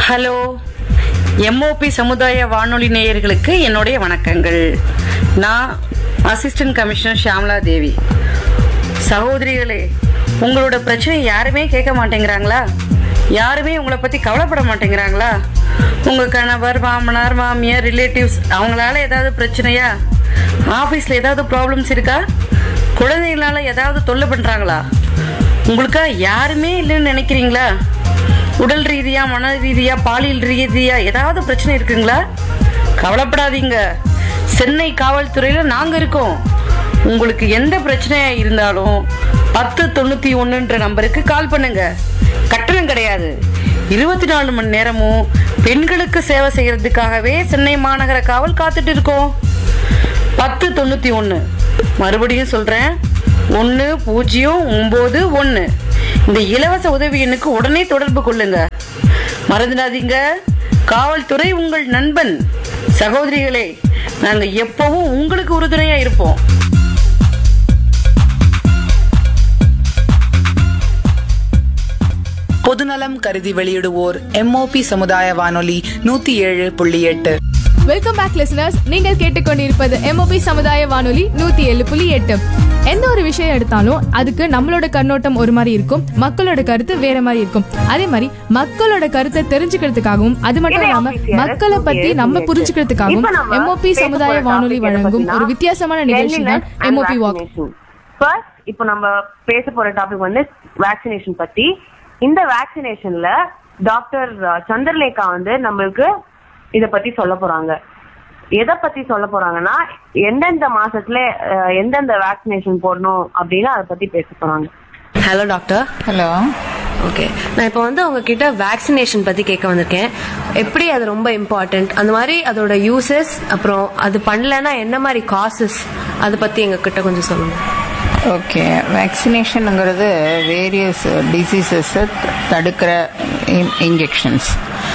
Hello MOP சமுதாய வானொலி நேயர்களுக்கு என்னுடைய வணக்கங்கள் நான் அசிஸ்டன்ட் கமிஷனர் ஷியாமலா தேவி சகோதரிகளே உங்களோட பிரச்சனை யாருமே கேட்க மாட்டேங்கிறாங்களா யாருமே உங்களை பத்தி கவலைப்பட மாட்டேங்கிறாங்களா உங்க கணவர் மாமனார் மாமியார் ரிலேட்டிவ்ஸ் அவங்களால ஏதாவது பிரச்சனையா ஆபீஸ்ல ஏதாவது ப்ராப்ளம்ஸ் இருக்கா குழந்தைங்களால ஏதாவது தொல்லை பண்றாங்களா உங்களுக்கா யாருமே இல்லைன்னு நினைக்கிறீங்களா உடல் ரீதியா மன ரீதியா பாலியல் ரீதியா ஏதாவது பிரச்சனை இருக்குங்களா கவலைப்படாதீங்க சென்னை காவல்துறையில நாங்க இருக்கோம் உங்களுக்கு எந்த பிரச்சனையா இருந்தாலும் பத்து தொண்ணூத்தி ஒண்ணுன்ற நம்பருக்கு கால் பண்ணுங்க கட்டணம் கிடையாது இருபத்தி நாலு மணி நேரமும் பெண்களுக்கு சேவை செய்யறதுக்காகவே சென்னை மாநகர காவல் காத்துட்டு இருக்கோம் பத்து தொண்ணூத்தி ஒண்ணு மறுபடியும் சொல்றேன் ஒன்னு பூஜ்ஜியம் ஒன்பது ஒன்னு இந்த இலவச உதவி எண்ணுக்கு உடனே தொடர்பு கொள்ளுங்க மறந்துடாதீங்க காவல்துறை உங்கள் நண்பன் சகோதரிகளே நாங்க எப்பவும் உங்களுக்கு உறுதுணையா இருப்போம் பொதுநலம் கருதி வெளியிடுவோர் எம்ஓபி சமுதாய வானொலி நூத்தி ஏழு புள்ளி எட்டு வெல்கம் பேக் லிசனர்ஸ் நீங்கள் கேட்டுக்கொண்டிருப்பது எம்ஓபி சமுதாய வானொலி நூத்தி ஏழு புள்ளி எட்டு எந்த ஒரு விஷயம் எடுத்தாலும் அதுக்கு நம்மளோட கண்ணோட்டம் ஒரு மாதிரி இருக்கும் மக்களோட கருத்து வேற மாதிரி இருக்கும் அதே மாதிரி மக்களோட கருத்தை தெரிஞ்சுக்கிறதுக்காகவும் அது மட்டும் இல்லாம மக்களை பத்தி நம்ம புரிஞ்சுக்கிறதுக்காகவும் எம்ஓபி சமுதாய வானொலி வழங்கும் ஒரு வித்தியாசமான நிகழ்ச்சி தான் எம்ஓபி வாக் ஃபர்ஸ்ட் இப்போ நம்ம பேச போற டாபிக் வந்து வேக்சினேஷன் பத்தி இந்த வேக்சினேஷன்ல டாக்டர் சந்திரலேகா வந்து நம்மளுக்கு இத பத்தி சொல்ல போறாங்க எதை பத்தி சொல்ல போறாங்கன்னா எந்தெந்த மாசத்துல அஹ், எந்தெந்த வேக்சினேஷன் போடணும் அப்படின்னு அதை பத்தி பேச போறாங்க ஹலோ டாக்டர் ஹலோ ஓகே நான் இப்போ வந்து உங்ககிட்ட வேக்சினேஷன் பத்தி கேட்க வந்திருக்கேன் எப்படி அது ரொம்ப இம்பார்ட்டன்ட் அந்த மாதிரி அதோட யூசஸ் அப்புறம் அது பண்ணலன்னா என்ன மாதிரி காசஸ் அதை பத்தி எங்க கிட்ட கொஞ்சம் சொல்லுங்க ஓகே வேக்சினேஷனுங்கிறது வேரியஸ் டிசீசஸை தடுக்கிற injections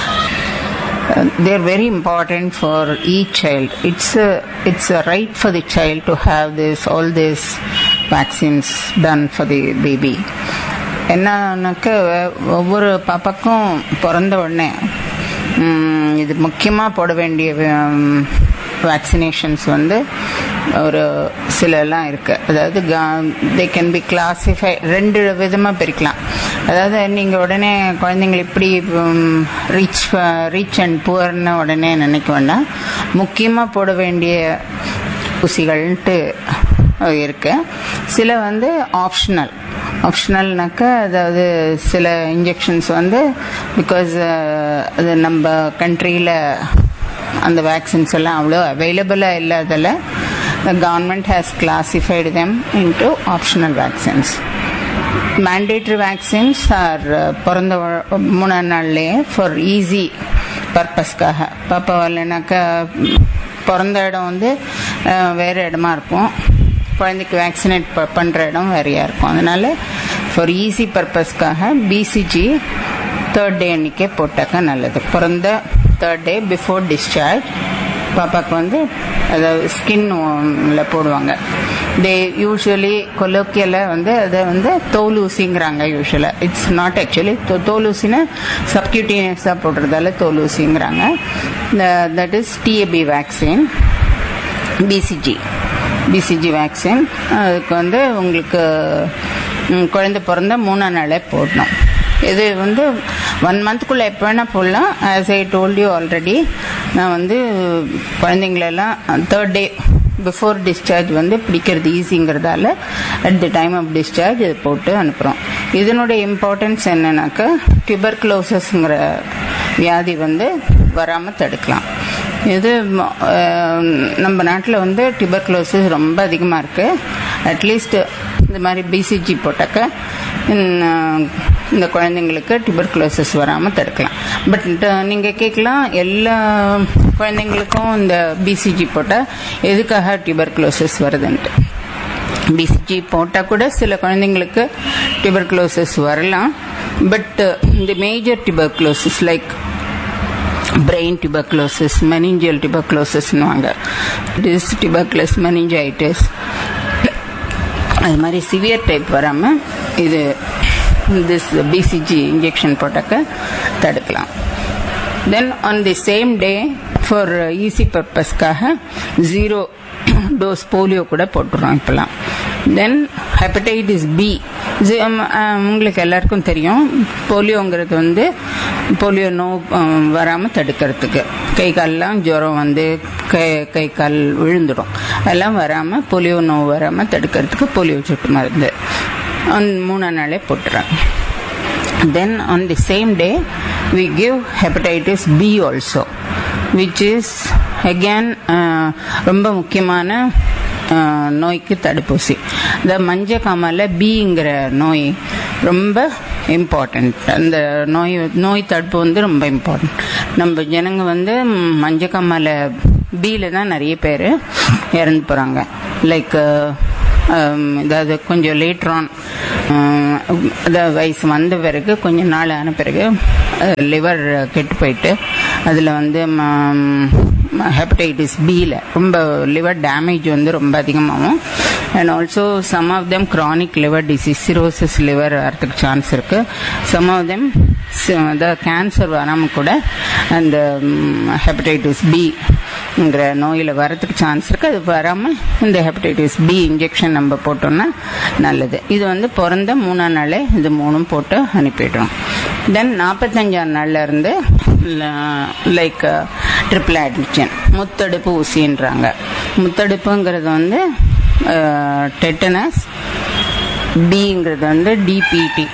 they're very important for each child it's it's a right for the child to have this all this vaccines done for the baby என்னன்னாக்க ஒவ்வொரு பாப்பாக்கும் பிறந்த உடனே ம், இது முக்கியமாக போட வேண்டிய வேக்சினேஷன்ஸ் வந்து ஒரு சிலலாம் இருக்குது அதாவது தே கேன் பி கிளாசிஃபை ரெண்டு விதமாக பிரிக்கலாம் அதாவது நீங்கள் உடனே குழந்தைங்களை இப்படி ரீச் ரீச் அண்ட் புவர்னு உடனே நினைக்க வேண்டாம் முக்கியமாக போட வேண்டிய ஊசிகள்ன்ட்டு இருக்கு சில வந்து ஆப்ஷனல் ஆப்ஷனல்னாக்கா அதாவது சில இன்ஜெக்ஷன்ஸ் வந்து பிகாஸ் அது நம்ம கண்ட்ரியில் அந்த வேக்சின்ஸ் எல்லாம் அவ்வளோ அவைலபிளாக இல்லாததால் government has classified them into optional vaccines mandatory vaccines are பிறந்த வ- மூணாம் நாள்லேயே ஃபார் ஈஸி பர்பஸ்க்காக பாப்பா வரலனாக்கா பிறந்த இடம் வந்து அஹ், வேறு இடமா இருக்கும் குழந்தைக்கு வேக்சினேட் ப பண்ணுற இடம் வேறையா இருக்கும் அதனால ஃபார் ஈஸி பர்பஸ்க்காக பிசிஜி தேர்ட் டே அன்னைக்கே போட்டாக்கா நல்லது பிறந்த தேர்ட் டே பிஃபோர் டிஸ்சார்ஜ் பாப்பாக்கு வந்து அதாவது ஸ்கின்ல போடுவாங்க தே யூஸ்வலி கொலோக்கியல வந்து அதை வந்து தோல் ஊசிங்கிறாங்க யூஸ்வலாக இட்ஸ் நாட் ஆக்சுவலி தோல் ஊசினா சப்கியூட்டீனியஸாக போடுறதால தோல் ஊசிங்கிறாங்க that is DAP vaccine BCG BCG vaccine அதுக்கு வந்து உங்களுக்கு ம், குழந்தை பிறந்த மூணாம் நாளே போடணும் இது வந்து ஒன் மந்த்க்குள்ளே எப்போ வேணால் போடலாம் as I told you already நான் வந்து குழந்தைங்களெல்லாம் தேர்ட் டே பிஃபோர் டிஸ்சார்ஜ் வந்து பிடிக்கிறது ஈஸிங்கிறதால at the time of discharge இது போட்டு அனுப்புகிறோம் இதனுடைய இம்பார்ட்டன்ஸ் என்னன்னாக்கா டியூபர்குலோசஸ்ங்கிற வியாதி வந்து வராமல் தடுக்கலாம் இது ம- அஹ், நம்ம நாட்டில் வந்து டியூபர்குலோசிஸ் ரொம்ப அதிகமாக இருக்குது அட்லீஸ்ட் இந்த மாதிரி பிசிஜி போட்டாக்க இந்த இந்த குழந்தைங்களுக்கு டியூபர்குலோசிஸ் வராமல் தடுக்கலாம் பட் நீங்கள் கேட்கலாம் எல்லா குழந்தைங்களுக்கும் இந்த பிசிஜி போட்டால் எதுக்காக டியூபர்குலோசிஸ் வருதுன்ட்டு பிசிஜி போட்டால் கூட சில குழந்தைங்களுக்கு டியூபர்குலோசிஸ் வரலாம் பட் இந்த major tuberculosis like brain tuberculosis meningeal டியூபர்குலோசிஸ்னுவாங்க டிஸ் டியூபர்குலஸ் மெனிஞ்சைட்டிஸ் அது மாதிரி சிவியர் டைப் வராமல் இது திஸ் பிசிஜி இன்ஜெக்ஷன் போட்டாக்க தடுக்கலாம் then on the same day for easy பர்பஸ்க்காக ஜீரோ டோஸ் போலியோ கூட போட்டுறோம் இப்போலாம் தென் ஹெப்படைட்டிஸ் பி உங்களுக்கு எல்லாருக்கும் தெரியும் போலியோங்கிறது வந்து போலியோ நோ வராமல் தடுக்கிறதுக்கு கை கால்லாம் ஜுரம் வந்து கை கை கால் விழுந்துடும் அதெல்லாம் வராமல் போலியோ நோவு வராமல் தடுக்கிறதுக்கு போலியோ சொட்டு மருந்து அந்த மூணாம் நாளே போட்டுறாங்க then on the same day we give hepatitis b also which is again uh, ரொம்ப முக்கியமான uh, நோய்க்கு தடுப்பூசி இந்த மஞ்சள் காமால பிங்கிற நோய் ரொம்ப இம்பார்ட்டண்ட் அந்த நோய் நோய் தடுப்பு வந்து ரொம்ப இம்பார்ட்டன்ட் நம்ம ஜனங்க வந்து மஞ்சள் காமால பியில் தான் நிறைய பேர் இறந்து போகிறாங்க லைக் அதாவது கொஞ்சம் லேட்ரான் அதாவது வயசு வந்த பிறகு கொஞ்சம் நாள் ஆன பிறகு லிவர் கெட்டு போயிட்டு அதில் வந்து ஹெப்படைட்டிஸ் பியில் ரொம்ப லிவர் டேமேஜ் வந்து ரொம்ப அதிகமாகும் and also some of them chronic liver disease cirrhosis liver வரதுக்கு சான்ஸ் இருக்கு சம் ஆஃப் தெம் அதாவது கேன்சர் வராமல் கூட அந்த ஹெப்படைட்டிஸ் பிங்கிற நோயில் வரதுக்கு சான்ஸ் இருக்கு அது வராமல் இந்த ஹெப்படைட்டிஸ் பி இன்ஜெக்ஷன் நம்ம போட்டோம்னா நல்லது இது வந்து பிறந்த மூணாம் நாளே இது மூணும் போட்டு அனுப்பிடுறோம் தென் நாற்பத்தஞ்சாம் நாள்ல இருந்து லைக் ட்ரிபிள் ஆடிஷன் முத்தடுப்பு ஊசின்றாங்க முத்தடுப்புங்கிறது வந்து டெட்டனஸ் பிங்கிறது வந்து டிபிடி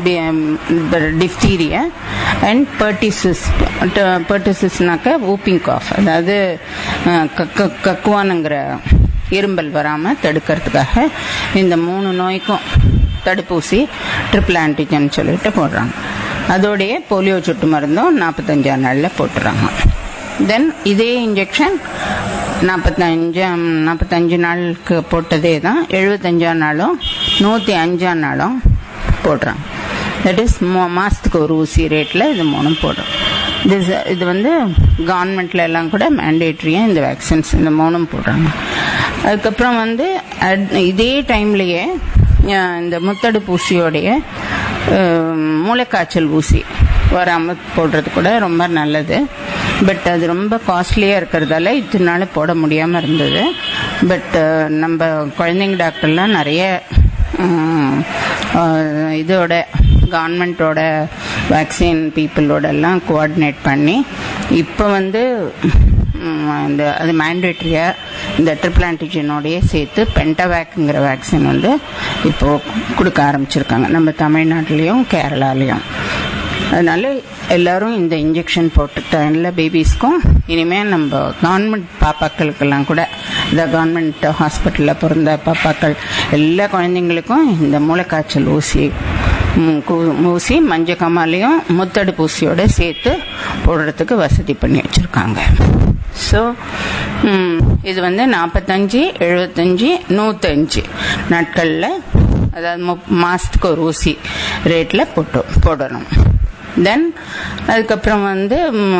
டிஃப்தீரியா அண்ட் பர்டிசிஸ் பர்டிசிஸ்னாக்க ஊப்பிங் காஃப் அதாவது கக்குவானுங்கிற இரும்பல் வராமல் தடுக்கிறதுக்காக இந்த மூணு நோய்க்கும் தடுப்பூசி ட்ரிபிள் ஆன்டிஜன் சொல்லிட்டு போடுறாங்க அதோடைய போலியோ சொட்டு மருந்தும் நாற்பத்தஞ்சாம் நாளில் போட்டுறாங்க தென் இதே இன்ஜெக்ஷன் நாற்பத்தஞ்சு நாற்பத்தஞ்சு நாளுக்கு போட்டதே தான் எழுபத்தஞ்சாம் நாளும் நூற்றி அஞ்சாம் நாளும் போடுறாங்க தட் இஸ் மாதத்துக்கு ஒரு ஊசி ரேட்டில் இது மூணும் போடுறோம் இது இது வந்து கவர்மெண்ட்ல எல்லாம் கூட மேண்டேட்ரியாக இந்த வேக்சின்ஸ் இந்த மூணும் போடுறாங்க அதுக்கப்புறம் வந்து இதே டைம்லேயே இந்த முத்தடுப்பு ஊசியோடைய மூளைக்காய்ச்சல் ஊசி வராமல் போடுறது கூட ரொம்ப நல்லது பட் அது ரொம்ப காஸ்ட்லியாக இருக்கிறதால இத்தனை நாள் போட முடியாமல் இருந்தது பட் நம்ம குழந்தைங்க டாக்டர்லாம் நிறைய இதோட கவர்மெண்ட்டோட வேக்சின் பீப்புளோட எல்லாம் கோஆர்டினேட் பண்ணி இப்போ வந்து இந்த அது மேண்டேட்ரியாக இந்த ட்ரிபிள் ஆன்டிஜனோடைய சேர்த்து பென்டவேக்ங்கிற வேக்சின் வந்து இப்போது கொடுக்க ஆரம்பிச்சிருக்காங்க நம்ம தமிழ்நாட்டிலையும் கேரளாலையும் அதனால எல்லாரும் இந்த இன்ஜெக்ஷன் போட்டுக்கிட்ட எல்லா பேபிஸ்க்கும் இனிமேல் நம்ம கவர்மெண்ட் பாப்பாக்களுக்கெல்லாம் கூட இந்த கவர்மெண்ட் ஹாஸ்பிட்டலில் பிறந்த பாப்பாக்கள் எல்லா குழந்தைங்களுக்கும் இந்த மூளைக்காய்ச்சல் ஊசி ஊசி மஞ்ச கமாலையும் முத்தடுப்பு ஊசியோட சேர்த்து போடுறதுக்கு வசதி பண்ணி வச்சுருக்காங்க ஸோ இது வந்து நாற்பத்தஞ்சு எழுபத்தஞ்சு நூற்றஞ்சு நாட்களில் அதாவது மாதத்துக்கு ஒரு ஊசி ரேட்டில் போட்டு போடணும் தென் அதுக்கப்புறம் வந்து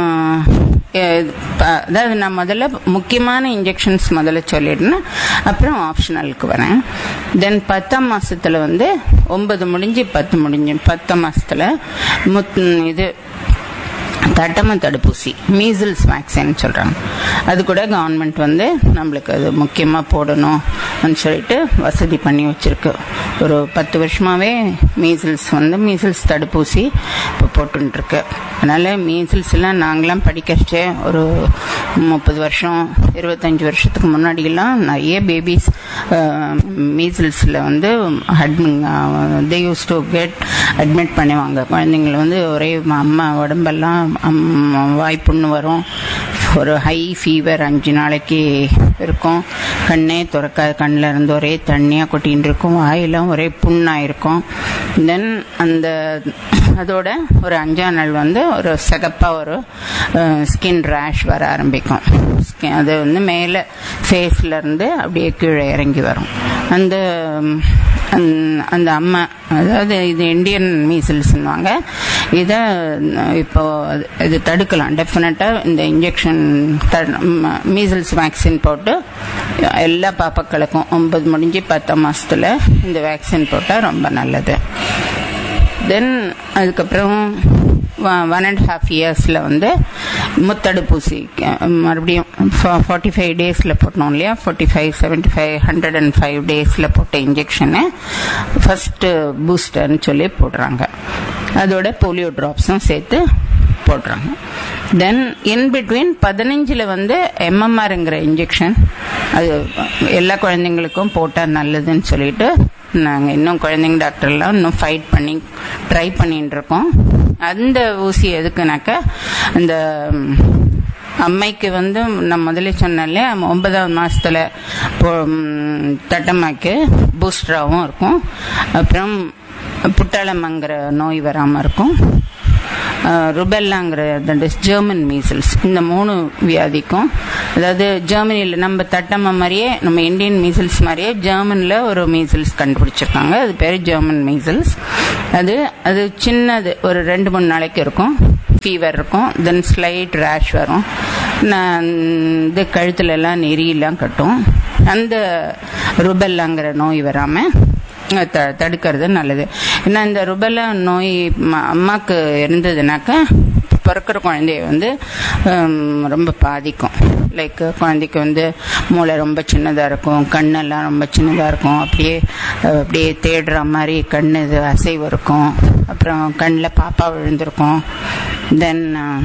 அதாவது நான் முதல்ல முக்கியமான இன்ஜெக்ஷன்ஸ் முதல்ல சொல்லிடுறேன் அப்புறம் ஆப்ஷனலுக்கு வரேன் தென் பத்தாம் மாசத்துல வந்து ஒன்பது முடிஞ்சு பத்து முடிஞ்சு பத்தாம் மாசத்துல முத் இது தட்டம தடுப்பூசி மீசில்ஸ் வேக்சின் சொல்கிறாங்க அது கூட கவர்மெண்ட் வந்து நம்மளுக்கு அது முக்கியமாக போடணும்னு சொல்லிட்டு வசதி பண்ணி வச்சுருக்கு ஒரு பத்து வருஷமாகவே மீசில்ஸ் வந்து மீசில்ஸ் தடுப்பூசி இப்போ போட்டுருக்கு அதனால் மீசில்ஸ்லாம் நாங்களாம் படிக்கிறச்சே ஒரு முப்பது வருஷம் இருபத்தஞ்சி வருஷத்துக்கு முன்னாடியெல்லாம் நிறைய பேபிஸ் மீசில்ஸில் வந்து they use to get admit பண்ணுவாங்க குழந்தைங்கள வந்து ஒரே அம்மா உடம்பெல்லாம் வாய்ப்புண்ணு வரும் ஒரு ஹை ஃபீவர் அஞ்சு நாளைக்கு இருக்கும் கண்ணே திறக்காது கண்ணில் இருந்து ஒரே தண்ணியாக கொட்டின்னு இருக்கும் வாயெல்லாம் ஒரே புண்ணாக இருக்கும் தென் அந்த அதோட ஒரு அஞ்சாம் நாள் வந்து ஒரு சிகப்பாக ஒரு ஸ்கின் ரேஷ் வர ஆரம்பிக்கும் அது வந்து மேலே ஃபேஸில் இருந்து அப்படியே கீழே இறங்கி வரும் அந்த அந்த அம்மா அதாவது இது இந்தியன் மீசில்ஸ்னுவாங்க இதை இப்போ இது தடுக்கலாம் டெஃபினட்டாக இந்த இன்ஜெக்ஷன் மீசில்ஸ் வேக்சின் போட்டு எல்லா பாப்பாக்களுக்கும் ஒன்பது முடிஞ்சு பத்தாம் மாதத்தில் இந்த வேக்சின் போட்டால் ரொம்ப நல்லது தென் அதுக்கப்புறம் ஒன் அண்ட் ஹாஃப் இயர்ஸில் வந்து முத்தடுப்பூசி அஹ், மறுபடியும் ஃபார்ட்டி ஃபைவ் டேஸில் போட்டோம் இல்லையா forty five seventy five hundred and five டேஸில் போட்ட இன்ஜெக்ஷனு ஃபஸ்ட்டு பூஸ்டர்னு சொல்லி போடுறாங்க அதோட போலியோ ட்ராப்ஸும் சேர்த்து போடுறாங்க தென் இன் பிட்வீன் பதினஞ்சில் வந்து எம்எம்ஆருங்கிற இன்ஜெக்ஷன் அது எல்லா குழந்தைங்களுக்கும் போட்டால் நல்லதுன்னு சொல்லிட்டு நாங்கள் இன்னும் குழந்தைங்க டாக்டர்லாம் இன்னும் ஃபைட் பண்ணி ட்ரை பண்ணிட்டு இருக்கோம் அந்த ஊசி எதுக்குனாக்கா அந்த ம், அம்மைக்கு வந்து நான் முதல்ல சொன்னாலே ஒன்பதாவது மாசத்துல போ- ம், தட்டம்மாக்கு பூஸ்டராகவும் இருக்கும் அப்புறம் புட்டாளமங்கிற நோய் வராமல் இருக்கும் ருபெல்லாங்கிற தட் இஸ் ஜெர்மன் மீசல்ஸ் இந்த மூணு வியாதிக்கும் அதாவது ஜெர்மனியில் நம்ம தட்டம்மா மாதிரியே நம்ம இந்தியன் மீசல்ஸ் மாதிரியே ஜெர்மனில் ஒரு மீசல்ஸ் கண்டுபிடிச்சிருக்காங்க அது பேர் ஜெர்மன் மீசல்ஸ் அது அது சின்னது ஒரு ரெண்டு மூணு நாளைக்கு இருக்கும் ஃபீவர் இருக்கும் தென் ஸ்லைட் ரேஷ் வரும் நான் இது கழுத்துல எல்லாம் நெறியெல்லாம் கட்டும் அந்த ருபெல்லாங்கிற நோய் வராமல் த தடுக்கிறது நல்லது ஏன்னா இந்த ருபெல்லா நோய் ம- அம்மாக்கு இருந்ததுனாக்கா பிறக்கிற குழந்தைய வந்து ஹம், ரொம்ப பாதிக்கும் லைக் குழந்தைக்கு வந்து மூளை ரொம்ப சின்னதாக இருக்கும் கண்ணெல்லாம் ரொம்ப சின்னதாக இருக்கும் அப்படியே அஹ், அப்படியே தேடுற மாதிரி கண் இது அசைவு இருக்கும் அப்புறம் கண்ணில் பாப்பா விழுந்திருக்கும் தென்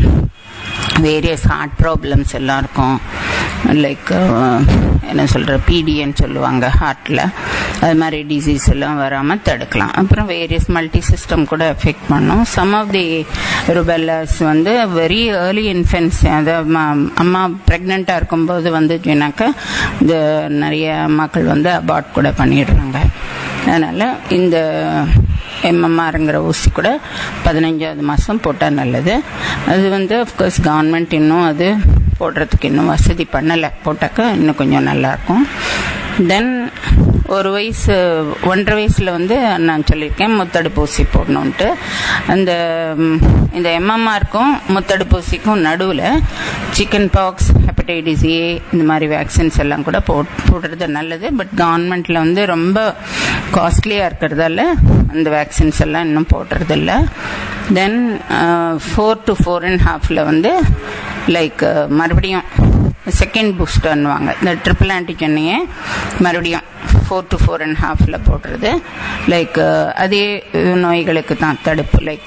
வேரியஸ் ஹார்ட் ப்ராப்ளம்ஸ் எல்லாம் இருக்கும் லைக் என்ன சொல்கிற பிடின்னு சொல்லுவாங்க ஹார்ட்டில் அது மாதிரி டிசீஸ் எல்லாம் வராமல் தடுக்கலாம் அப்புறம் வேரியஸ் மல்டி சிஸ்டம் கூட எஃபெக்ட் பண்ணும் சம் ஆஃப் தி ருபெல்லாஸ் வந்து வெரி ஏர்லி இன்ஃபென்ஸ் அதாவது ம- அம்மா ப்ரெக்னெண்ட்டாக இருக்கும்போது வந்துச்சுனாக்கா இந்த நிறைய அம்மாக்கள் வந்து அபார்ட் கூட பண்ணிடுறாங்க அதனால் இந்த எம்எம்ஆருங்கிற ஊசி கூட பதினஞ்சாவது மாதம் போட்டால் நல்லது அது வந்து அஃப்கோர்ஸ் கவர்மெண்ட் இன்னும் அது போடுறதுக்கு இன்னும் வசதி பண்ணலை போட்டாக்கா இன்னும் கொஞ்சம் நல்லாயிருக்கும் தென் ஒரு வயசு ஒன்றரை வயசில் வந்து நான் சொல்லியிருக்கேன் முத்தடுப்பூசி போடணுன்ட்டு அந்த ம், இந்த எம்எம்ஆருக்கும் முத்தடுப்பூசிக்கும் நடுவில் சிக்கன் பாக்ஸ் ஹெப்படைட்டிஸ் ஏ இந்த மாதிரி வேக்சின்ஸ் எல்லாம் கூட போட் போடுறது நல்லது பட் கவர்மெண்ட்டில் வந்து ரொம்ப காஸ்ட்லியாக இருக்கிறதால அந்த வேக்சின்ஸ் எல்லாம் இன்னும் போடுறதில்ல then four to four and ஹாஃபில் வந்து லைக் மறுபடியும் செகண்ட் பூஸ்டர்னுவாங்க இந்த ட்ரிபிள் ஆன்டிஜனையே மறுபடியும் ஃபோர் டு ஃபோர் அண்ட் ஹாஃபில் போடுறது லைக் அதே நோய்களுக்கு தான் தடுப்பு லைக்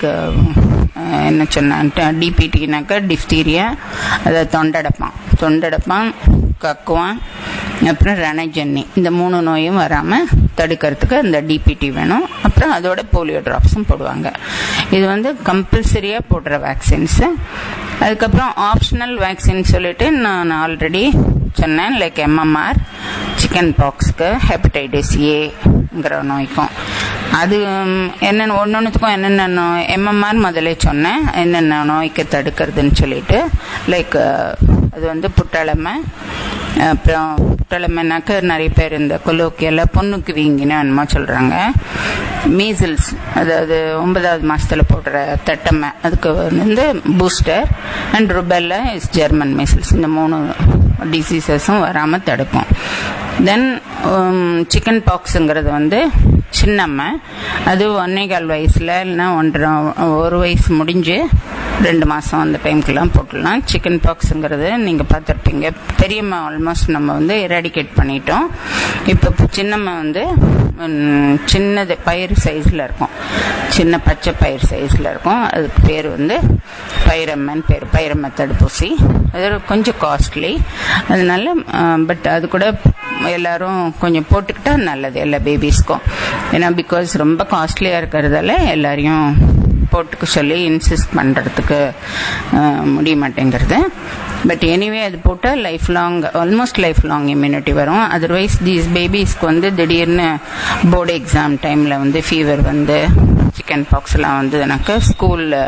என்ன சொன்னேன் டிபிடினாக்கா டிஃப்தீரியா அதாவது தொண்டடைப்பான் தொண்டடைப்பான் கக்குவான் அப்புறம் ரணஜன்னி இந்த மூணு நோயும் வராமல் தடுக்கிறதுக்கு அந்த டிபிடி வேணும் அப்புறம் அதோட போலியோ ட்ராப்ஸும் போடுவாங்க இது வந்து கம்பல்சரியாக போடுற வேக்சின்ஸு அதுக்கப்புறம் ஆப்ஷனல் வேக்சின் சொல்லிட்டு நான் ஆல்ரெடி சொன்னேன் லைக் எம்எம்ஆர் சிக்கன் பாக்ஸ்க்கு ஹெப்படைட்டிஸ் ஏங்கிற நோய்க்கும் அது ம், என்னென்ன ஒன்னொன்றுத்துக்கும் என்னென்ன எம்எம்ஆர் முதல்ல சொன்னேன் என்னென்ன நோய்க்கு தடுக்கிறதுன்னு சொல்லிட்டு லைக் அது வந்து புட்டளமை அப்புறம் புட்டளமைனாக்க நிறைய பேர் இந்த கொலோக்கியெல்லாம் பொண்ணுக்கு வீங்கின்னு என்னமோ சொல்கிறாங்க மீசில்ஸ் அதாவது ஒன்பதாவது மாசத்துல போடுற தட்டமை அதுக்கு வந்து booster and rubella is German measles இந்த மூணு டிசீசஸும் வராமல் தடுக்கும் தென் சிக்கன் பாக்ஸுங்கிறது வந்து சின்னம்மை அது ஒன்னே கால் வயசில் இல்லைன்னா ஒன்றரை ஒரு வயசு முடிஞ்சு ரெண்டு மாதம் அந்த டைம்க்கெல்லாம் போட்டுடலாம் சிக்கன் பாக்ஸுங்கிறது நீங்கள் பார்த்துருப்பீங்க பெரியம்மா ஆல்மோஸ்ட் நம்ம வந்து எராடிகேட் பண்ணிட்டோம் இப்போ சின்னம்மை வந்து ம், சின்னது பயிர் சைஸில் இருக்கும் சின்ன பச்சை பயிர் சைஸில் இருக்கும் அதுக்கு பேர் வந்து பயிரம்மன் பேர் பயிரம்ம தடுப்பூசி அது கொஞ்சம் காஸ்ட்லி அதனால பட் அது கூட எல்லாரும் கொஞ்சம் போட்டுக்கிட்டா நல்லது எல்லா பேபிஸ்க்கும் ஏன்னா பிகாஸ் ரொம்ப காஸ்ட்லியாக இருக்கிறதால எல்லாரையும் போட்டுக்க சொல்லி இன்சிஸ்ட் பண்ணுறதுக்கு முடிய மாட்டேங்கிறது பட் எனிவே அது போட்டால் lifelong almost lifelong immunity வரும் அதர்வைஸ் தீஸ் பேபிஸ்க்கு வந்து திடீர்னு போர்டு எக்ஸாம் டைமில் வந்து ஃபீவர் வந்து சிக்கன் பாக்ஸ்லாம் வந்ததுனாக்கா ஸ்கூலில்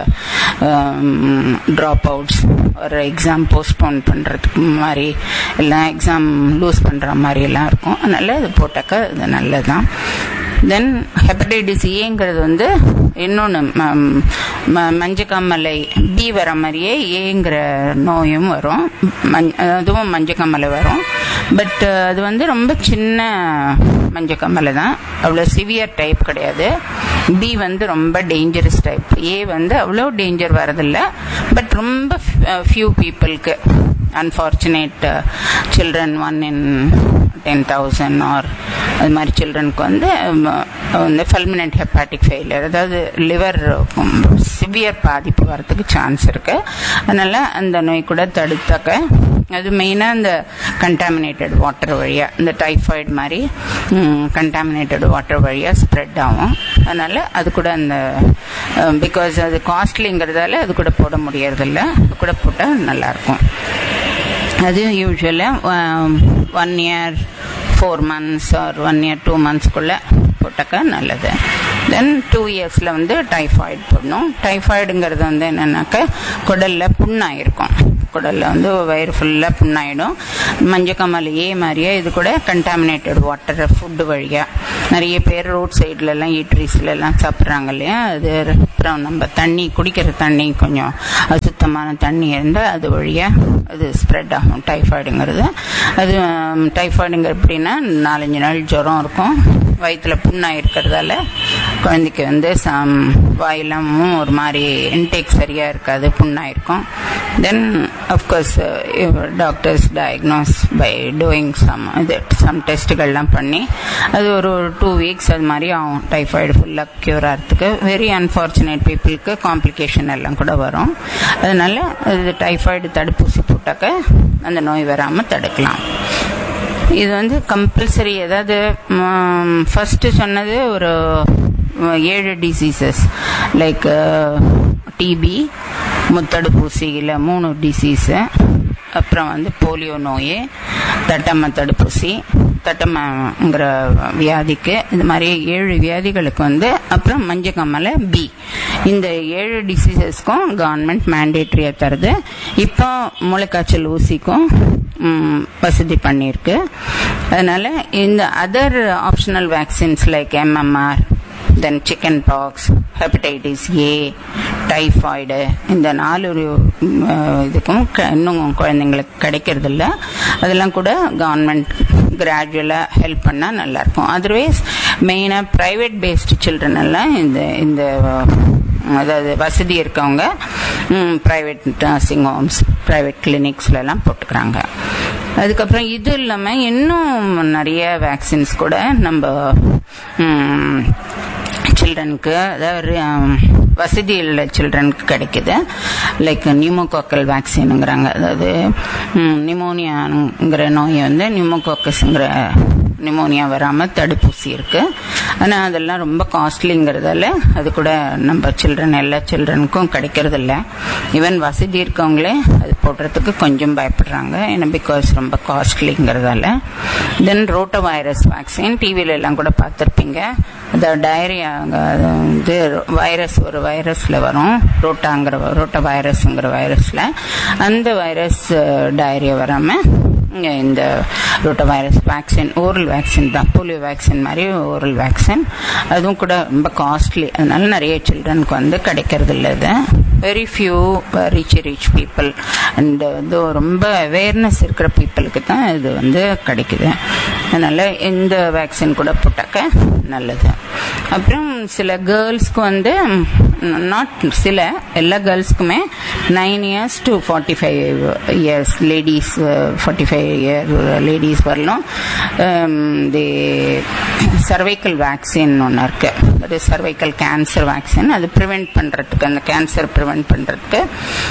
ட்ராப் அவுட்ஸ் ஒரு எக்ஸாம் போஸ்ட்போன் பண்ணுறதுக்கு மாதிரி எல்லாம் எக்ஸாம் லூஸ் பண்ணுற மாதிரி எல்லாம் இருக்கும் அதனால் அது போட்டாக்கா அது நல்லதுதான் தென் ஹெப்படைட்டிஸ் ஏங்கிறது வந்து இன்னொன்று மஞ்சக்காமலை பி வர மாதிரியே ஏங்கிற நோயும் வரும் மஞ் அதுவும் மஞ்சக்காமலை வரும் பட் அது வந்து ரொம்ப சின்ன மஞ்சக்கம்மலை தான் அவ்வளோ சிவியர் டைப் கிடையாது பி வந்து ரொம்ப டேஞ்சரஸ் டைப் ஏ வந்து அவ்வளோ டேஞ்சர் வரதில்ல பட் ரொம்ப ஃபியூ பீப்புளுக்கு unfortunate children one in ten thousand or அது மாதிரி சில்ட்ரனுக்கு வந்து ம், வந்து ஃபல்மினன்ட் ஹெப்பாட்டிக் ஃபெயிலியர் அதாவது லிவர் சிவியர் பாதிப்பு வரதுக்கு சான்ஸ் இருக்கு அதனால அந்த நோய் கூட தடுத்தாக்க அது மெயினாக இந்த கண்டாமினேட்டட் வாட்டர் வழியாக இந்த டைஃபாய்டு மாதிரி கண்டாமினேட்டட் வாட்டர் வழியாக ஸ்ப்ரெட் ஆகும் அதனால அது கூட அந்த பிகாஸ் அது காஸ்ட்லிங்கிறதால அது கூட போட முடியறதில்ல அது கூட போட்டால் நல்லாயிருக்கும் அது யூஸ்வலாக one year four months or one year two மந்த்ஸ்க்குள்ளே போட்டாக்கா நல்லது தென் டூ இயர்ஸில் வந்து டைஃபாய்டு போடணும் டைஃபாய்டுங்கிறது வந்து என்னென்னாக்கா குடலில் புண்ணாயிருக்கும் குடலில் வந்து வயிறு ஃபுல்லாக புண்ணாயிடும் மஞ்சக்கம்மல் ஏ மாதிரியே இது கூட கண்டாமினேட்டட் வாட்டர் ஃபுட்டு வழியாக நிறைய பேர் ரோட் சைட்லலாம் ஈட்ரிஸ்லலாம் சாப்பிட்றாங்க இல்லையா அது அப்புறம் நம்ம தண்ணி குடிக்கிற தண்ணி கொஞ்சம் அசுத்தமான தண்ணி இருந்தால் அது வழியாக அது ஸ்ப்ரெட் ஆகும் டைஃபாய்டுங்கிறது அது டைஃபாய்டுங்க எப்படின்னா நாலஞ்சு நாள் ஜுரம் இருக்கும் வயிற்றுல புண்ணாக இருக்கிறதால குழந்தைக்கு வந்து சம் வாயிலமும் ஒரு மாதிரி இன்டேக் சரியாக இருக்காது புண்ணாக இருக்கும் then of course doctors diagnose by doing some இது சம் டெஸ்ட்டுகள்லாம் பண்ணி அது ஒரு டூ வீக்ஸ் அது மாதிரி ஆகும் டைஃபாய்டு ஃபுல்லாக க்யூர் ஆகிறதுக்கு வெரி அன்ஃபார்ச்சுனேட் பீப்புளுக்கு காம்ப்ளிகேஷன் எல்லாம் கூட வரும் அதனால அது டைஃபாய்டு தடுப்பூசி போட்டாக்க அந்த நோய் வராமல் தடுக்கலாம் இது வந்து கம்பல்சரி அதாவது ஃபஸ்ட்டு சொன்னது ஒரு ம், ஏழு டிசீசஸ் லைக் டிபி முத்தடுப்பூசியில் மூணு டிசீஸு அப்புறம் வந்து போலியோ நோய் தட்டம்ம தடுப்பூசி தட்டம்மங்கிற வியாதிக்கு இது மாதிரி ஏழு வியாதிகளுக்கு வந்து அப்புறம் மஞ்சக்கம்மலை பி இந்த ஏழு டிசீசஸ்க்கும் கவர்மெண்ட் மேண்டேட்ரியாக தருது இப்போ முளைக்காய்ச்சல் ஊசிக்கும் ம், வசதி பண்ணியிருக்கு அதனால இந்த other optional vaccines like MMR then chicken pox hepatitis A typhoid இந்த நாலு ஒரு, ம், அஹ், இதுக்கும் க- இன்னும் குழந்தைங்களுக்கு கிடைக்கிறதில்ல அதெல்லாம் கூட கவர்மெண்ட் கிராஜுவலாக ஹெல்ப் பண்ணால் நல்லாயிருக்கும் அதர்வைஸ் மெயினாக ப்ரைவேட் பேஸ்டு சில்ட்ரன் எல்லாம் இந்த இந்த அதாவது வசதி இருக்கவங்க ப்ரைவேட் நர்சிங் ஹோம்ஸ் ப்ரைவேட் கிளினிக்ஸ்லலாம் போட்டுக்கிறாங்க அதுக்கப்புறம் இது இல்லாமல் இன்னும் நிறைய வேக்சின்ஸ் கூட நம்ம சில்ட்ரனுக்கு அதாவது um, வசதி உள்ள சில்ட்ரனுக்கு கிடைக்குது லைக் நியூமோகாக்கல் வேக்சினுங்கிறாங்க அதாவது நிமோனியாங்கிற நோய் வந்து நியூமோகாக்கஸ்ங்கிற நிமோனியா வராமல் தடுப்பூசி இருக்கு ஆனால் அதெல்லாம் ரொம்ப காஸ்ட்லிங்கிறதால அது கூட நம்ம சில்ட்ரன் எல்லா சில்ட்ரனுக்கும் கிடைக்கிறதில்ல ஈவன் வசதி இருக்கவங்களே அது போடுறதுக்கு கொஞ்சம் பயப்படுறாங்க ஏன்னா பிகாஸ் ரொம்ப காஸ்ட்லிங்கிறதால தென் ரோட்டோ வைரஸ் வேக்சின் டிவியில எல்லாம் கூட பார்த்துருப்பீங்க அந்த டயரியா வந்து வைரஸ் ஒரு வைரஸ்ல வரும் ரோட்டாங்கிற ரோட்டோ வைரஸ்ங்கிற வைரஸ்ல அந்த வைரஸ் டயரியா வராமல் இங்க இந்த rotavirus vaccine oral vaccine தான் போலியோ வேக்சின் மாதிரி ஓரல் வேக்சின் அதுவும் கூட ரொம்ப காஸ்ட்லி அதனால நிறைய சில்ட்ரனுக்கு வந்து கிடைக்கிறது இல்லை இது very few rich rich people and வந்து ரொம்ப அவேர்னஸ் இருக்கிற பீப்புளுக்கு தான் இது வந்து கிடைக்குது அதனால இந்த வேக்சின் கூட போட்டாக்க நல்லது அப்புறம் சில கேர்ள்ஸ்க்கு வந்து நாட் சில எல்லா கேர்ள்ஸ்க்குமே nine years to forty five years ladies forty five year ladies வரலும் தி சர்வைக்கல் வேக்சின் ஒன்று இருக்கு அது சர்வைக்கல் கேன்சர் வேக்சின் அது ப்ரிவெண்ட் பண்ணுறதுக்கு அந்த கேன்சர் ப்ரிவெண்ட் பண்ணுறதுக்கு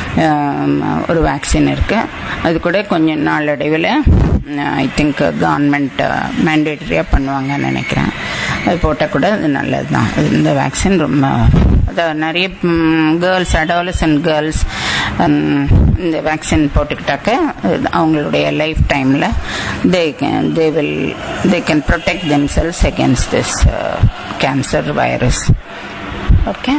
ஒரு வேக்சின் இருக்கு அது கூட கொஞ்சம் நாளடைவில் ஐ திங்க் கவர்மெண்ட் மேண்டேட்டரியாக பண்ணுவாங்கன்னு நினைக்கிறேன் அது போட்டால் கூட அது நல்லது தான் இந்த வேக்சின் ரொம்ப அதான் நிறைய கேர்ள்ஸ் அடாலசன்ட் கேர்ள்ஸ் இந்த வேக்சின் போட்டுக்கிட்டாக்க அது அவங்களுடைய லைஃப் டைமில் they can they will they can protect them cells against this cancer virus okay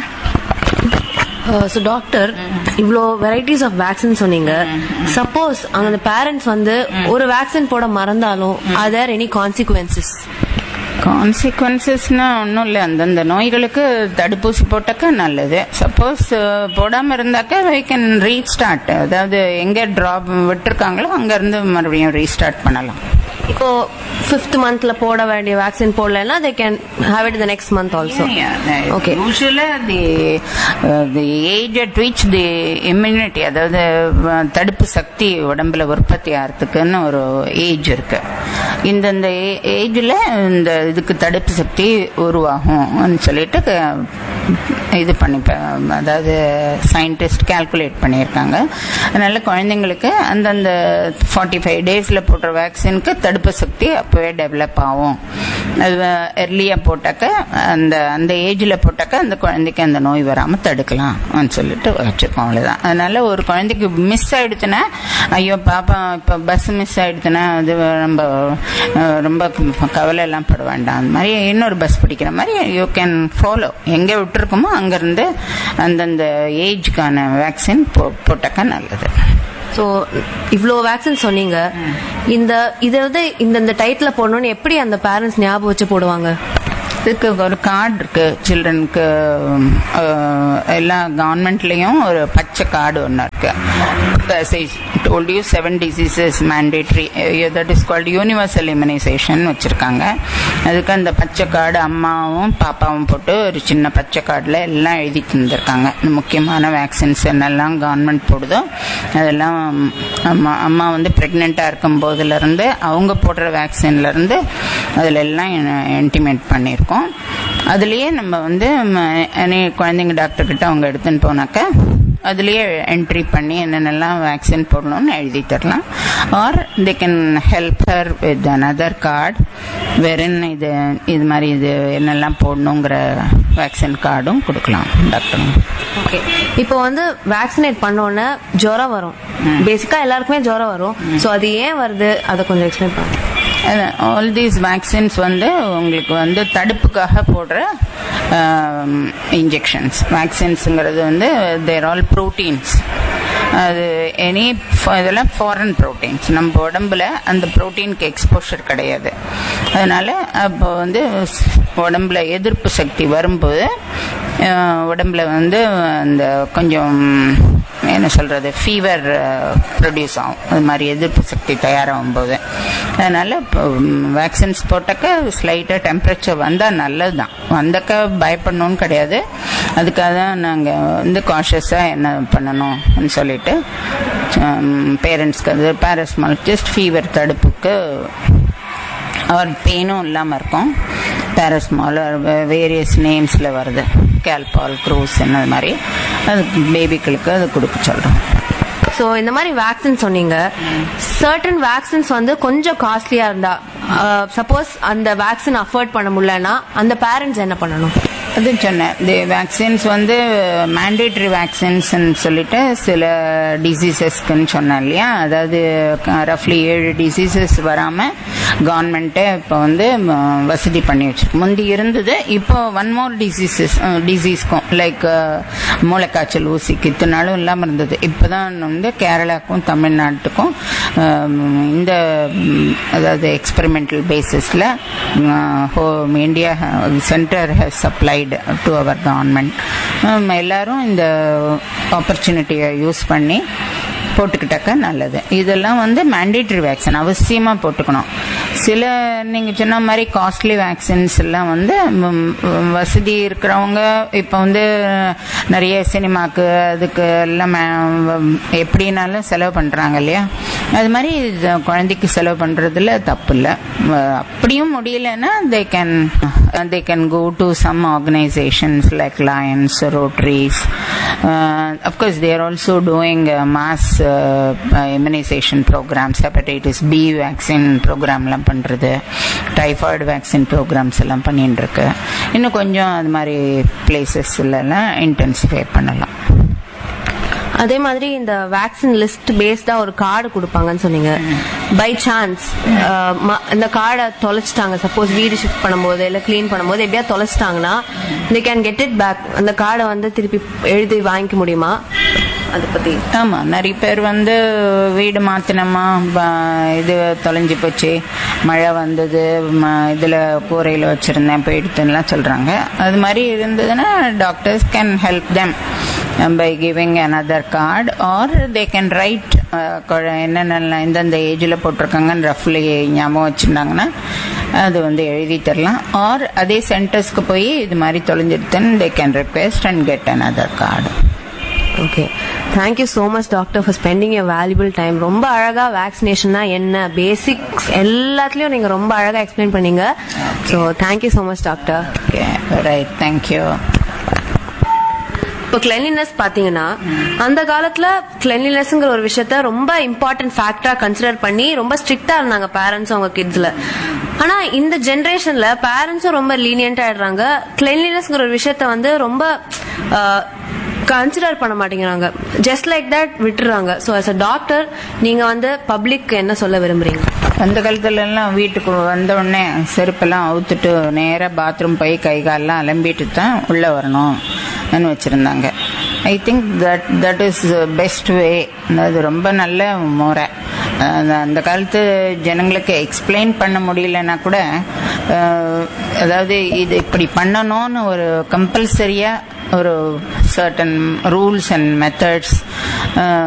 so doctor இவ்வளோ வெரைட்டிஸ் ஆஃப் வேக்சின் சொன்னீங்க சப்போஸ் அந்த பேரண்ட்ஸ் வந்து ஒரு வேக்சின் போட மறந்தாலும் ஆர் தேர் எனி கான்சிக்வன்சஸ் கான்சிக்வன்சஸ்னா ஒன்றும் இல்லை அந்தந்த நோய்களுக்கு தடுப்பூசி போட்டாக்க நல்லது சப்போஸ் போடாமல் இருந்தாக்க வை கேன் ரீஸ்டார்ட் அதாவது எங்கே ட்ராப் விட்டுருக்காங்களோ அங்கேருந்து மறுபடியும் ரீஸ்டார்ட் பண்ணலாம் இப்போ ஃபிஃப்த் மந்த்ல போட வேண்டிய வேக்சின் போடலைன்னா they can have it the next month also okay யூஸ்வலா the the age at which the immunity அதாவது அஹ், தடுப்பு சக்தி உடம்புல உற்பத்தி ஆகிறதுக்குன்னு ஒரு ஏஜ் இருக்கு இந்தந்த ஏஜ்ல இந்த இதுக்கு தடுப்பு சக்தி உருவாகும்னு சொல்லிட்டு க- இது பண்ணி அதாவது சயின்டிஸ்ட் கால்குலேட் பண்ணியிருக்காங்க அதனால குழந்தைங்களுக்கு அந்தந்த ஃபார்ட்டி ஃபைவ் டேஸில் போடுற வேக்சினுக்கு தடுப்பு சக்தி அப்போவே டெவலப் ஆகும் அது எர்லியாக போட்டாக்க அந்த அந்த ஏஜில் போட்டாக்க அந்த குழந்தைக்கு அந்த நோய் வராமல் தடுக்கலாம்னு சொல்லிட்டு வச்சுருக்கோம் அவ்வளோதான் அதனால ஒரு குழந்தைக்கு மிஸ் ஆயிடுச்சுன்னா ஐயோ பாப்பா இப்போ பஸ் மிஸ் ஆயிடுச்சுன்னா அது ரொம்ப அஹ், ரொம்ப கவலை எல்லாம் பட வேண்டாம் அந்த மாதிரி இன்னொரு பஸ் பிடிக்கிற மாதிரி யூ கேன் ஃபாலோ எங்கே விட்டுருக்கோமோ அங்கேருந்து அந்தந்த ஏஜ்க்கான வேக்சின் போ போட்டாக்கா நல்லது ஸோ இவ்வளோ வேக்சின் சொன்னீங்க இந்த இதை வந்து இந்தந்த டைட்டில் போடணும்னு எப்படி அந்த பேரண்ட்ஸ் ஞாபகம் வச்சு போடுவாங்க இதுக்கு ஒரு கார்டு இருக்கு சில்ட்ரனுக்கு எல்லா கவர்மெண்ட்லயும் ஒரு பச்சை கார்டு ஒன்று இருக்கு As I told you, seven diseases mandatory. Uh, that is called universal immunization வச்சிருக்காங்க அதுக்கு அந்த பச்சை கார்டு அம்மாவும் பாப்பாவும் போட்டு ஒரு சின்ன பச்சை கார்டில் எல்லாம் எழுதி தந்திருக்காங்க இந்த முக்கியமான வேக்சின்ஸ் என்னெல்லாம் கவர்மெண்ட் போடுதோ அதெல்லாம் அம்மா அம்மா வந்து ப்ரெக்னெண்ட்டாக இருக்கும் போதுலேருந்து அவங்க போடுற வேக்சின்ல இருந்து அதில் எல்லாம் இன்டிமேட் பண்ணியிருக்கோம் அதுலேயே நம்ம வந்து ம, any குழந்தைங்க டாக்டர் கிட்ட அவங்க எடுத்துன்னு போனாக்க அதுலேயே என்ட்ரி பண்ணி என்னென்னலாம் வேக்சின் போடணும்னு எழுதி தரலாம் or they can help her with another card வெறும் இது இது மாதிரி இது என்னெல்லாம் போடணுங்கிற வேக்சின் கார்டும் கொடுக்கலாம் டாக்டர் ஓகே இப்போ வந்து வேக்சினேட் பண்ணோன்னே ஜுரம் வரும் பேசிக்கா எல்லாருக்குமே ஜுரம் வரும் ஸோ அது ஏன் வருது அதை கொஞ்சம் எக்ஸ்பிளைன் பண்ணுங்க ஆல் தீஸ் வேக்சின்ஸ் வந்து உங்களுக்கு வந்து தடுப்புக்காக போடுற இன்ஜெக்ஷன்ஸ் வேக்சின்ஸுங்கிறது வந்து தேர் ஆல் ப்ரோட்டீன்ஸ் அது எனி இதெல்லாம் ஃபாரின் ப்ரோட்டீன்ஸ் நம்ம உடம்புல அந்த ப்ரோட்டீனுக்கு எக்ஸ்போஷர் கிடையாது அதனால அப்போ வந்து உடம்புல எதிர்ப்பு சக்தி வரும்போது அஹ், உடம்புல வந்து அந்த கொஞ்சம் என்ன சொல்றது ஃபீவர் ப்ரொடியூஸ் ஆகும் அது மாதிரி எதிர்ப்பு சக்தி தயாராகும் போது அதனால இப்போ வேக்சின்ஸ் போட்டாக்க ஸ்லைட்டாக டெம்பரேச்சர் வந்தால் நல்லது தான் வந்தாக்க பயப்படணும்னு கிடையாது அதுக்காக தான் நாங்கள் வந்து காஷியஸாக என்ன பண்ணணும்னு சொல்லிட்டு பேரண்ட்ஸ்க்கு அது பேரஸ்மால் ஜஸ்ட் ஃபீவர் தடுப்புக்கு அவர் பெயினும் இல்லாமல் இருக்கும் பேரஸ்மால் வேரியஸ் நேம்ஸில் வருது கேல்பால் க்ரூஸ் என்ன மாதிரி அது பேபிக்களுக்கு அது கொடுக்க சொல்கிறோம் ஸோ இந்த மாதிரி வேக்சின் சொன்னீங்க சர்டன் வேக்சின்ஸ் வந்து கொஞ்சம் காஸ்ட்லியா இருந்தா சப்போஸ் அந்த வேக்சின் அஃபோர்ட் பண்ண முடியலன்னா அந்த பேரண்ட்ஸ் என்ன பண்ணணும் அது சொன்னேன் தி வேக்சின்ஸ் வந்து மேண்டேட்ரி வேக்சின்ஸ்ன்னு சொல்லிட்டு சில டிசீசஸ்க்குன்னு சொன்னேன் இல்லையா அதாவது ரஃப்லி ஏழு டிசீசஸ் வராமல் கவர்மெண்ட்டே இப்போ வந்து ம, வசதி பண்ணி வச்சிருக்கு முந்தி இருந்தது இப்போ ஒன் மோர் டிசீசஸ் டிசீஸ்க்கும் லைக் மூளைக்காய்ச்சல் ஊசிக்கு இத்தனை நாளும் இல்லாமல் இருந்தது இப்போ தான் வந்து கேரளாக்கும் தமிழ்நாட்டுக்கும் அஹ், இந்த ம், அதாவது எக்ஸ்பெரிமெண்டல் பேசிஸில் home India centre has supplied to our government எல்லாரும் இந்த ஆப்பர்ச்சுனிட்டியை யூஸ் பண்ணி போட்டுக்கிட்டாக்கா நல்லது இதெல்லாம் வந்து மேண்டேட்ரி வேக்சின் அவசியமாக போட்டுக்கணும் சில நீங்கள் சொன்ன மாதிரி காஸ்ட்லி வேக்சின்ஸ் எல்லாம் வந்து ம், ம், வசதி இருக்கிறவங்க இப்போ வந்து நிறைய சினிமாக்கு அதுக்கு எல்லாம் மே- எப்படினாலும் செலவு பண்ணுறாங்க இல்லையா அது மாதிரி இது குழந்தைக்கு செலவு பண்ணுறதுல தப்பு இல்லை அப்படியும் முடியலன்னா they can they can go to some organisations like Lions Rotaries of course they're also doing mass immunisation programmes hepatitis B vaccine ப்ரோக்ராம்லாம் பண்ணுறது டைஃபாய்டு வேக்சின் ப்ரோக்ராம்ஸ் எல்லாம் பண்ணிட்டு இருக்கு இன்னும் கொஞ்சம் அது மாதிரி பிளேசஸ்லாம் இன்டென்சிஃபை பண்ணலாம் அதே மாதிரி இந்த வேக்சின் லிஸ்ட் பேஸ்டா ஒரு கார்டு கொடுப்பாங்கன்னு சொன்னீங்க பை சான்ஸ் இந்த கார்டை தொலைச்சிட்டாங்க சப்போஸ் வீடு ஷிஃப்ட் பண்ணும்போது இல்லை க்ளீன் பண்ணும்போது எப்படியா தொலைச்சிட்டாங்கன்னா they can get it back அந்த கார்டை வந்து திருப்பி எழுதி வாங்கிக்க முடியுமா அதை பத்தி ஆமாம் நிறைய பேர் வந்து வீடு மாற்றினோமா இது தொலைஞ்சு போச்சு மழை வந்தது இதில் கூரையில் வச்சுருந்தேன் போயிடுத்துலாம் சொல்கிறாங்க அது மாதிரி இருந்ததுன்னா doctors can help them by giving another card or they can write ah, குழ- என்னென்ன எந்தெந்த ஏஜில் போட்டிருக்காங்கன்னு ரஃப்லி ஞாபகம் வச்சுருந்தாங்கன்னா அது வந்து எழுதி தரலாம் ஆர் அதே சென்டர்ஸ்க்கு போய் இது மாதிரி தொலைஞ்சிருத்துன்னு they can request and get another card okay thank you so much doctor for spending your valuable time ரொம்ப அழகா வேக்சினேஷன்னா என்ன பேசிக்ஸ் எல்லாத்துலயும் நீங்க ரொம்ப அழகா எக்ஸ்பிளைன் பண்ணீங்க so thank you so much doctor okay right thank you இப்போ கிளென்லினஸ் பாத்தீங்கன்னா அந்த காலத்துல கிளென்லினஸ்ங்கிற ஒரு விஷயத்த ரொம்ப இம்பார்ட்டன்ட் ஃபேக்டரா கன்சிடர் பண்ணி ரொம்ப ஸ்ட்ரிக்டா இருந்தாங்க பேரண்ட்ஸ் அவங்க கிட்ஸ்ல ஆனா இந்த ஜென்ரேஷன்ல பேரண்ட்ஸும் ரொம்ப லீனியன்ட் ஆயிடுறாங்க கிளென்லினஸ்ங்கிற ஒரு விஷயத்த வந்து ரொம்ப கன்சிடர் பண்ண மாட்டேங்கிறாங்க ஜஸ்ட் லைக் தட் விட்டுறாங்க ஸோ அஸ் அ டாக்டர் நீங்க வந்து பப்ளிக் என்ன சொல்ல விரும்புறீங்க அந்த காலத்துல எல்லாம் வீட்டுக்கு வந்த உடனே செருப்பெல்லாம் அவுத்துட்டு நேராக பாத்ரூம் போய் கை காலெல்லாம் அலம்பிட்டு தான் உள்ளே வரணும்னு வச்சுருந்தாங்க I think that that is best way அது ரொம்ப நல்ல முறை அந்த அந்த காலத்து ஜனங்களுக்கு எக்ஸ்பிளைன் பண்ண முடியலன்னா கூட அஹ், அதாவது இது இப்படி பண்ணணும்னு ஒரு கம்பல்சரியாக ஒரு சர்டன் ரூல்ஸ் அண்ட் மெத்தட்ஸ்